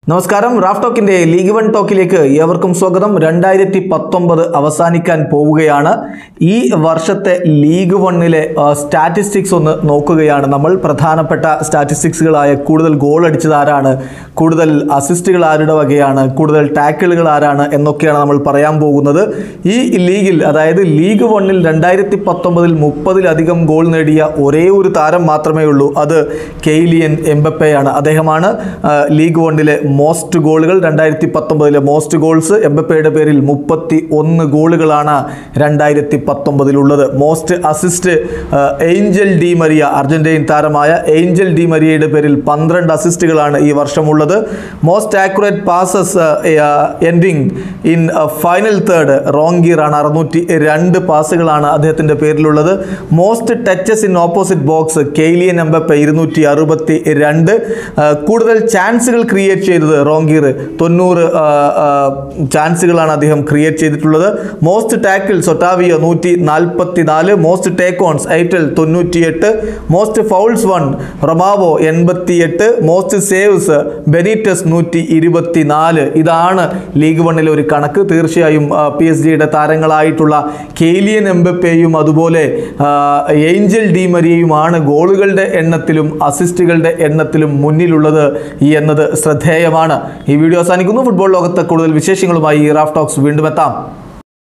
നമസ്കാരം റാഫ് ടോക്കിന്റെ league one ടോക്കിലേക്ക് ഏവർക്കും സ്വാഗതം രണ്ടായിരത്തി പത്തൊമ്പത് അവസാനിക്കാൻ പോവുകയാണ് ഈ വർഷത്തെ ലീഗ് വണ്ണിലെ സ്റ്റാറ്റിസ്റ്റിക്സ് ഒന്ന് നോക്കുകയാണ് നമ്മൾ പ്രധാനപ്പെട്ട സ്റ്റാറ്റിസ്റ്റിക്സുകളായ കൂടുതൽ ഗോൾ അടിച്ചത് ആരാണ് കൂടുതൽ അസിസ്റ്റുകൾ ആരുടെ വകയാണ് കൂടുതൽ ടാക്കിളുകൾ ആരാണ് എന്നൊക്കെയാണ് നമ്മൾ പറയാൻ പോകുന്നത് ഈ ലീഗിൽ അതായത് ലീഗ് വണ്ണിൽ രണ്ടായിരത്തി പത്തൊമ്പതിൽ മുപ്പതിലധികം ഗോൾ നേടിയ ഒരേ ഒരു താരം മാത്രമേ ഉള്ളൂ അത് കെയ്ലിയൻ എംബപ്പയാണ് അദ്ദേഹമാണ് ആ, ലീഗ് വണ്ണിലെ മോസ്റ്റ് ഗോളുകൾ രണ്ടായിരത്തി പത്തൊമ്പതിലെ മോസ്റ്റ് ഗോൾസ് എംബപ്പയുടെ പേരിൽ മുപ്പത്തി ഒന്ന് ഗോളുകളാണ് രണ്ടായിരത്തി പത്തൊമ്പതിലുള്ളത് മോസ്റ്റ് അസിസ്റ്റ് ആ, ഏഞ്ചൽ ഡി മരിയ അർജന്റീൻ താരമായ ഏഞ്ചൽ ഡി മരിയയുടെ പേരിൽ പന്ത്രണ്ട് അസിസ്റ്റുകളാണ് ഈ വർഷമുള്ളത് most accurate passes ending in final third Rongier ആണ് അറുന്നൂറ്റി രണ്ട് പാസുകളാണ് അദ്ദേഹത്തിൻ്റെ പേരിലുള്ളത് most touches in opposite box Kylian Mbappe ഇരുന്നൂറ്റി അറുപത്തി രണ്ട് കൂടുതൽ ചാൻസുകൾ ക്രിയേറ്റ് ചെയ്തത് റോങ്കീർ തൊണ്ണൂറ് ചാൻസുകളാണ് അദ്ദേഹം ക്രിയേറ്റ് ചെയ്തിട്ടുള്ളത് മോസ്റ്റ് ടാക്കിൾ സൊട്ടാവിയോ നൂറ്റി നാൽപ്പത്തി നാല് മോസ്റ്റ് ടേക്ക് ഓൺസ് ഐറ്റൽ തൊണ്ണൂറ്റിയെട്ട് മോസ്റ്റ് ഫൗൾസ് വൺ റൊമാവോ എൺപത്തിയെട്ട് മോസ്റ്റ് സേവ്സ് ബെനീറ്റസ് നൂറ്റി ഇരുപത്തി നാല് ഇതാണ് ലീഗ് വണ്ണിലെ ഒരു കണക്ക് തീർച്ചയായും പി എസ് ജിയുടെ താരങ്ങളായിട്ടുള്ള കെയ്ലിയൻ എംബപ്പയും അതുപോലെ ആ, ഏഞ്ചൽ ഡി മരിയയുമാണ് ഗോളുകളുടെ എണ്ണത്തിലും അസിസ്റ്റുകളുടെ എണ്ണത്തിലും മുന്നിലുള്ളത് എന്നത് ശ്രദ്ധേയമാണ് ഈ വീഡിയോ അവസാനിക്കുന്നു ഫുട്ബോൾ ലോകത്ത് കൂടുതൽ വിശേഷങ്ങളുമായി റാഫ് ടോക്സ് വീണ്ടും എത്താം